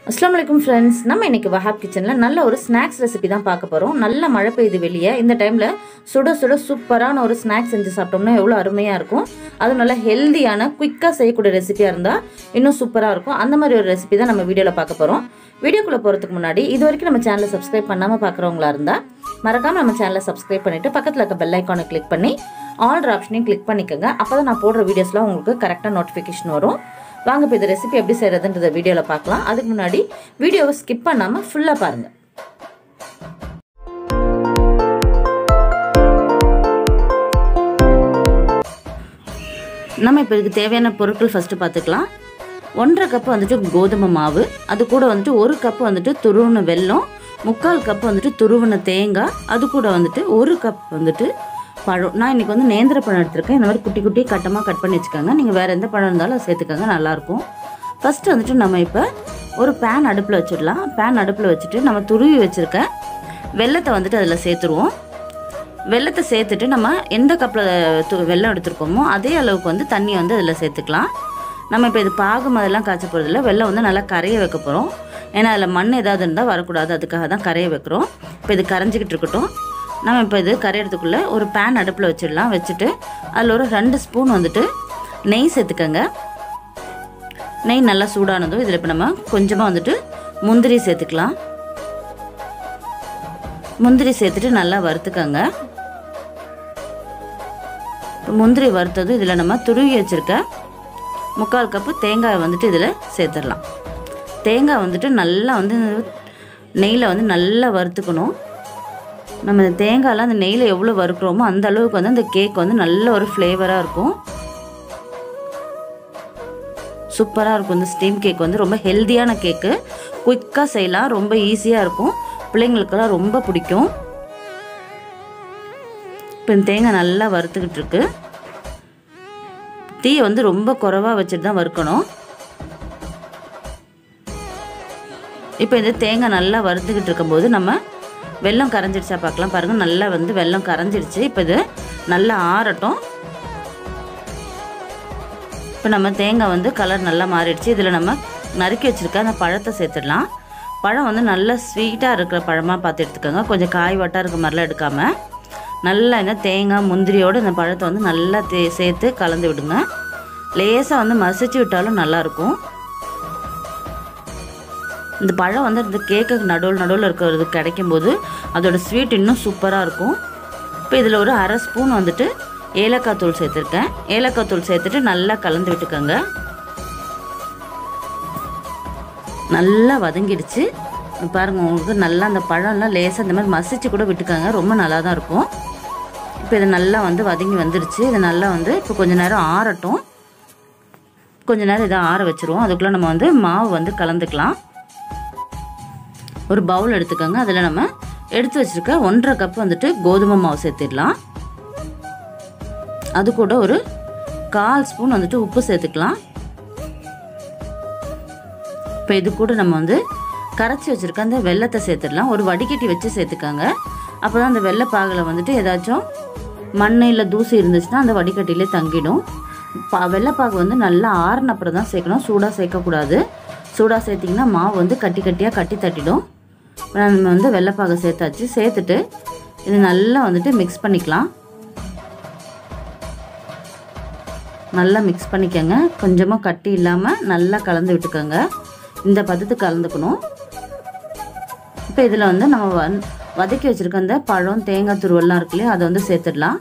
அஸ்லாம் வலைக்கும் ஃப்ரெண்ட்ஸ் நம்ம இன்னைக்கு வஹாப் கிச்சனில் நல்ல ஒரு ஸ்நாக்ஸ் ரெசிபி தான் பார்க்க போகிறோம் நல்ல மழை பெய்யுது வெளியே இந்த டைமில் சுட சுட சூப்பரான ஒரு ஸ்நாக்ஸ் செஞ்சு சாப்பிட்டோம்னா எவ்வளோ அருமையாக இருக்கும் அதுவும் நல்ல ஹெல்தியான குயிக்காக செய்யக்கூடிய ரெசிபியாக இருந்தால் இன்னும் சூப்பராக இருக்கும் அந்த மாதிரி ஒரு ரெசிபி தான் நம்ம வீடியோவில் பார்க்க போகிறோம் வீடியோக்குள்ளே போகிறதுக்கு முன்னாடி இது வரைக்கும் நம்ம சேனலை சப்ஸ்கிரைப் பண்ணாமல் பார்க்குறவங்களா இருந்தால் மறக்காமல் நம்ம சேனலை சப்ஸ்கிரைப் பண்ணிவிட்டு பக்கத்தில் இருக்க பெல் ஐக்கானை கிளிக் பண்ணி ஆல்ட்ரு ஆப்ஷனையும் கிளிக் பண்ணிக்கோங்க அப்போ தான் நான் போடுற வீடியோஸ்லாம் உங்களுக்கு கரெக்டாக நோட்டிஃபிகேஷன் வரும் வாங்க இப்போ இந்த ரெசிபி எப்படி செய்கிறதுன்றத வீடியோவில் பார்க்கலாம் அதுக்கு முன்னாடி வீடியோவை ஸ்கிப் பண்ணாமல் ஃபுல்லாக பாருங்கள் நம்ம இப்போ இதுக்கு தேவையான பொருட்கள் ஃபஸ்ட்டு பார்த்துக்கலாம் ஒன்றரை கப்பு வந்துட்டு கோதுமை மாவு அது கூட வந்துட்டு ஒரு கப்பு வந்துட்டு துருவின வெல்லம் முக்கால் கப்பு வந்துட்டு துருவின தேங்காய் அது கூட வந்துட்டு ஒரு கப் வந்துட்டு பழம் நான் இன்றைக்கி வந்து நேந்திர பழம் எடுத்திருக்கேன் இந்த மாதிரி குட்டி குட்டி கட்டமாக கட் பண்ணி வச்சுக்கோங்க நீங்கள் வேறு எந்த பழம் இருந்தாலும் அதை சேர்த்துக்கோங்க நல்லாயிருக்கும் ஃபஸ்ட்டு வந்துட்டு நம்ம இப்போ ஒரு பேன் அடுப்பில் வச்சிடலாம் பேன் அடுப்பில் வச்சுட்டு நம்ம துருவி வச்சுருக்க வெள்ளத்தை வந்துட்டு அதில் சேர்த்துருவோம் வெள்ளத்தை சேர்த்துட்டு நம்ம எந்த கப்பில் து வெள்ளம் எடுத்துருக்கோமோ அதே அளவுக்கு வந்து தண்ணியை வந்து அதில் சேர்த்துக்கலாம் நம்ம இப்போ இது பாகம் அதெல்லாம் காய்ச்ச போகிறதில்ல வெள்ளம் வந்து நல்லா கரைய வைக்க போகிறோம் ஏன்னா அதில் மண் ஏதாவது இருந்தால் வரக்கூடாது அதுக்காக தான் கரைய வைக்கிறோம் இப்போ இது கரைஞ்சிக்கிட்டு இருக்கட்டும் நம்ம இப்போ இது கரையிறதுக்குள்ளே ஒரு பேன் அடுப்பில் வச்சிடலாம் வச்சுட்டு அதில் ஒரு ரெண்டு ஸ்பூன் வந்துட்டு நெய் சேர்த்துக்கங்க நெய் நல்லா சூடானதும் இதில் இப்போ நம்ம கொஞ்சமாக வந்துட்டு முந்திரி சேர்த்துக்கலாம் முந்திரி சேர்த்துட்டு நல்லா வறுத்துக்கங்க முந்திரி வறுத்ததும் இதில் நம்ம துருவி வச்சுருக்க முக்கால் கப்பு தேங்காய் வந்துட்டு இதில் சேர்த்துடலாம் தேங்காய் வந்துட்டு நல்லா வந்து நெய்யில் வந்து நல்லா வறுத்துக்கணும் நம்ம இந்த தேங்காயெலாம் அந்த நெய்யில் எவ்வளோ வறுக்கிறோமோ அந்த அளவுக்கு வந்து அந்த கேக் வந்து நல்ல ஒரு ஃப்ளேவராக இருக்கும் சூப்பராக இருக்கும் இந்த ஸ்டீம் கேக் வந்து ரொம்ப ஹெல்த்தியான கேக்கு குயிக்காக செய்யலாம் ரொம்ப ஈஸியாக இருக்கும் பிள்ளைங்களுக்கெல்லாம் ரொம்ப பிடிக்கும் இப்போ இந்த தேங்காய் நல்லா வறுத்துக்கிட்டு இருக்கு தீயை வந்து ரொம்ப குறைவாக வச்சுட்டு தான் வறுக்கணும் இப்போ இந்த தேங்காய் நல்லா வறுத்துக்கிட்டு இருக்கும்போது நம்ம வெள்ளம் கரைஞ்சிடுச்சா பார்க்கலாம் பாருங்கள் நல்லா வந்து வெள்ளம் கரைஞ்சிடுச்சு இப்போ இது நல்லா ஆறட்டும் இப்போ நம்ம தேங்காய் வந்து கலர் நல்லா மாறிடுச்சு இதில் நம்ம நறுக்கி வச்சுருக்க அந்த பழத்தை சேர்த்துடலாம் பழம் வந்து நல்லா ஸ்வீட்டாக இருக்கிற பழமாக பார்த்து எடுத்துக்கோங்க கொஞ்சம் காய் வட்டாக இருக்க மாதிரிலாம் எடுக்காமல் நல்லா இந்த தேங்காய் முந்திரியோடு இந்த பழத்தை வந்து நல்லா தே சேர்த்து கலந்து விடுங்க லேசாக வந்து மசிச்சு விட்டாலும் நல்லாயிருக்கும் இந்த பழம் வந்து இந்த கேக்குக்கு நடுவில் நடுவில் இருக்கிறது கிடைக்கும்போது அதோட ஸ்வீட் இன்னும் சூப்பராக இருக்கும் இப்போ இதில் ஒரு அரை ஸ்பூன் வந்துட்டு ஏலக்காய் தூள் சேர்த்துருக்கேன் ஏலக்காய் தூள் சேர்த்துட்டு நல்லா கலந்து விட்டுக்கோங்க நல்லா வதங்கிடுச்சு பாருங்கள் உங்களுக்கு நல்லா அந்த பழம்லாம் லேசாக இந்த மாதிரி மசிச்சு கூட விட்டுக்கோங்க ரொம்ப நல்லா தான் இருக்கும் இப்போ இது நல்லா வந்து வதங்கி வந்துடுச்சு இது நல்லா வந்து இப்போ கொஞ்ச நேரம் ஆறட்டும் கொஞ்ச நேரம் இதை ஆற வச்சுருவோம் அதுக்குள்ளே நம்ம வந்து மாவு வந்து கலந்துக்கலாம் ஒரு பவுல் எடுத்துக்கோங்க அதில் நம்ம எடுத்து வச்சுருக்க ஒன்றரை கப் வந்துட்டு கோதுமை மாவு சேர்த்துடலாம் அது கூட ஒரு கால் ஸ்பூன் வந்துட்டு உப்பு சேர்த்துக்கலாம் இப்போ இது கூட நம்ம வந்து கரைச்சி வச்சுருக்க அந்த வெள்ளத்தை சேர்த்துடலாம் ஒரு வடிகட்டி வச்சு சேர்த்துக்கோங்க அப்போ தான் அந்த வெள்ளைப்பாகில் வந்துட்டு ஏதாச்சும் மண் இல்லை தூசி இருந்துச்சுன்னா அந்த வடிகட்டிலே தங்கிடும் பா வெள்ளைப்பாகு வந்து நல்லா ஆறுன அப்புறம் தான் சேர்க்கணும் சூடாக சேர்க்கக்கூடாது சூடாக சேர்த்திங்கன்னா மாவு வந்து கட்டி கட்டியாக கட்டி தட்டிடும் நம்ம வந்து வெள்ளைப்பாகை சேர்த்தாச்சு சேர்த்துட்டு இது நல்லா வந்துட்டு மிக்ஸ் பண்ணிக்கலாம் நல்லா மிக்ஸ் பண்ணிக்கோங்க கொஞ்சமாக கட்டி இல்லாமல் நல்லா கலந்து விட்டுக்கோங்க இந்த பதத்துக்கு கலந்துக்கணும் இப்போ இதில் வந்து நம்ம வந் வதக்கி வச்சுருக்க அந்த பழம் தேங்காய் துருவெல்லாம் இருக்கு இல்லையா அதை வந்து சேர்த்துடலாம்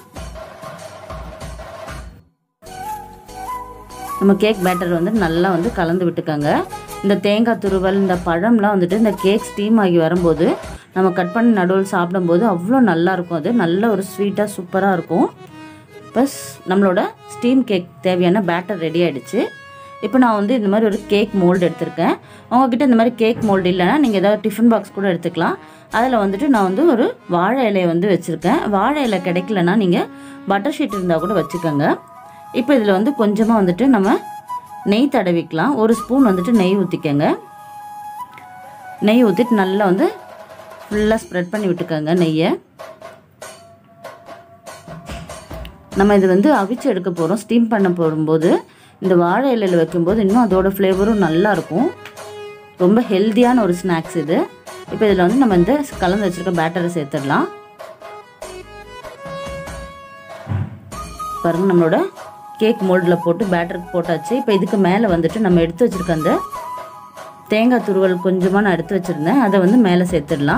நம்ம கேக் பேட்டர் வந்து நல்லா வந்து கலந்து விட்டுக்கோங்க இந்த தேங்காய் துருவல் இந்த பழம்லாம் வந்துட்டு இந்த கேக் ஸ்டீம் ஆகி வரும்போது நம்ம கட் பண்ணி நடுவில் சாப்பிடும்போது அவ்வளோ நல்லாயிருக்கும் அது நல்ல ஒரு ஸ்வீட்டாக சூப்பராக இருக்கும் ப்ளஸ் நம்மளோட ஸ்டீம் கேக் தேவையான பேட்டர் ரெடி ஆகிடுச்சு இப்போ நான் வந்து இந்த மாதிரி ஒரு கேக் மோல்டு எடுத்திருக்கேன் உங்ககிட்ட இந்த மாதிரி கேக் மோல்டு இல்லைன்னா நீங்கள் ஏதாவது டிஃபன் பாக்ஸ் கூட எடுத்துக்கலாம் அதில் வந்துட்டு நான் வந்து ஒரு வாழை இலையை வந்து வச்சுருக்கேன் வாழை இலை கிடைக்கலன்னா நீங்கள் பட்டர் ஷீட் இருந்தால் கூட வச்சுக்கோங்க இப்போ இதில் வந்து கொஞ்சமாக வந்துட்டு நம்ம நெய் தடவிக்கலாம் ஒரு ஸ்பூன் வந்துட்டு நெய் ஊற்றிக்கங்க நெய் ஊற்றிட்டு நல்லா வந்து ஃபுல்லாக ஸ்ப்ரெட் பண்ணி விட்டுக்கோங்க நெய்யை நம்ம இது வந்து அவிச்சு எடுக்க போகிறோம் ஸ்டீம் பண்ண போடும்போது இந்த வாழை இலையில் வைக்கும்போது இன்னும் அதோட ஃப்ளேவரும் நல்லா இருக்கும் ரொம்ப ஹெல்த்தியான ஒரு ஸ்நாக்ஸ் இது இப்போ இதில் வந்து நம்ம இந்த கலந்து வச்சுருக்க பேட்டரை சேர்த்துடலாம் பாருங்கள் நம்மளோட கேக் மோல்டில் போட்டு பேட்டருக்கு போட்டாச்சு இப்போ இதுக்கு மேலே வந்துட்டு நம்ம எடுத்து வச்சுருக்க அந்த தேங்காய் துருவல் கொஞ்சமாக நான் எடுத்து வச்சுருந்தேன் அதை வந்து மேலே சேர்த்துடலாம்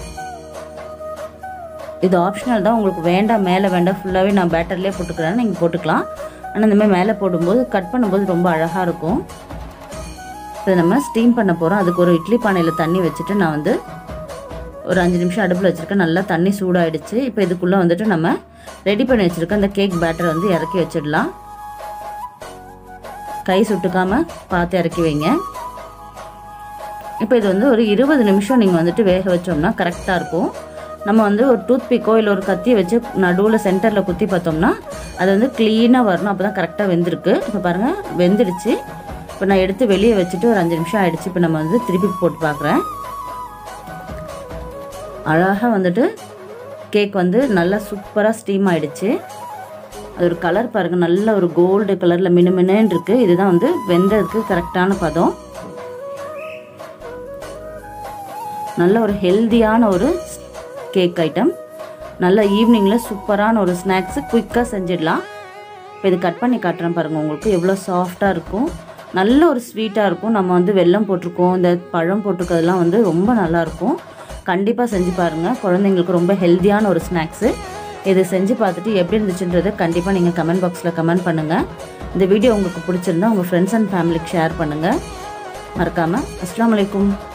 இது ஆப்ஷனல் தான் உங்களுக்கு வேண்டாம் மேலே வேண்டாம் ஃபுல்லாகவே நான் பேட்டர்லேயே போட்டுக்கிறேன் நீங்கள் போட்டுக்கலாம் ஆனால் இந்த மாதிரி மேலே போடும்போது கட் பண்ணும்போது ரொம்ப அழகாக இருக்கும் இதை நம்ம ஸ்டீம் பண்ண போகிறோம் அதுக்கு ஒரு இட்லி பானையில் தண்ணி வச்சுட்டு நான் வந்து ஒரு அஞ்சு நிமிஷம் அடுப்பில் வச்சுருக்கேன் நல்லா தண்ணி சூடாயிடுச்சு இப்போ இதுக்குள்ளே வந்துட்டு நம்ம ரெடி பண்ணி வச்சுருக்க அந்த கேக் பேட்டரை வந்து இறக்கி வச்சிடலாம் கை சுட்டுக்காமல் பார்த்து இறக்கி வைங்க இப்போ இது வந்து ஒரு இருபது நிமிஷம் நீங்கள் வந்துட்டு வேக வச்சோம்னா கரெக்டாக இருக்கும் நம்ம வந்து ஒரு டூத் பிக்கோ இல்லை ஒரு கத்தியை வச்சு நடுவில் சென்டரில் குத்தி பார்த்தோம்னா அது வந்து க்ளீனாக வரணும் அப்போ தான் கரெக்டாக வெந்திருக்கு இப்போ பாருங்கள் வெந்துடுச்சு இப்போ நான் எடுத்து வெளியே வச்சுட்டு ஒரு அஞ்சு நிமிஷம் ஆயிடுச்சு இப்போ நம்ம வந்து திருப்பி போட்டு பார்க்குறேன் அழகாக வந்துட்டு கேக் வந்து நல்லா சூப்பராக ஸ்டீம் ஆயிடுச்சு அது ஒரு கலர் பாருங்கள் நல்ல ஒரு கோல்டு கலரில் மினுமினேன்னு இருக்குது இதுதான் வந்து வெந்ததுக்கு கரெக்டான பதம் நல்ல ஒரு ஹெல்தியான ஒரு கேக் ஐட்டம் நல்ல ஈவினிங்கில் சூப்பரான ஒரு ஸ்நாக்ஸு குயிக்காக செஞ்சிடலாம் இப்போ இது கட் பண்ணி காட்டுறேன் பாருங்கள் உங்களுக்கு எவ்வளோ சாஃப்டாக இருக்கும் நல்ல ஒரு ஸ்வீட்டாக இருக்கும் நம்ம வந்து வெல்லம் போட்டிருக்கோம் இந்த பழம் போட்டிருக்கிறதுலாம் வந்து ரொம்ப நல்லாயிருக்கும் கண்டிப்பாக செஞ்சு பாருங்கள் குழந்தைங்களுக்கு ரொம்ப ஹெல்த்தியான ஒரு ஸ்நாக்ஸு இது செஞ்சு பார்த்துட்டு எப்படி இருந்துச்சுன்றதை கண்டிப்பாக நீங்கள் கமெண்ட் பாக்ஸில் கமெண்ட் பண்ணுங்கள் இந்த வீடியோ உங்களுக்கு பிடிச்சிருந்தா உங்கள் ஃப்ரெண்ட்ஸ் அண்ட் ஃபேமிலிக்கு ஷேர் பண்ணுங்கள் மறக்காமல் அஸ்லாம் வலைக்கும்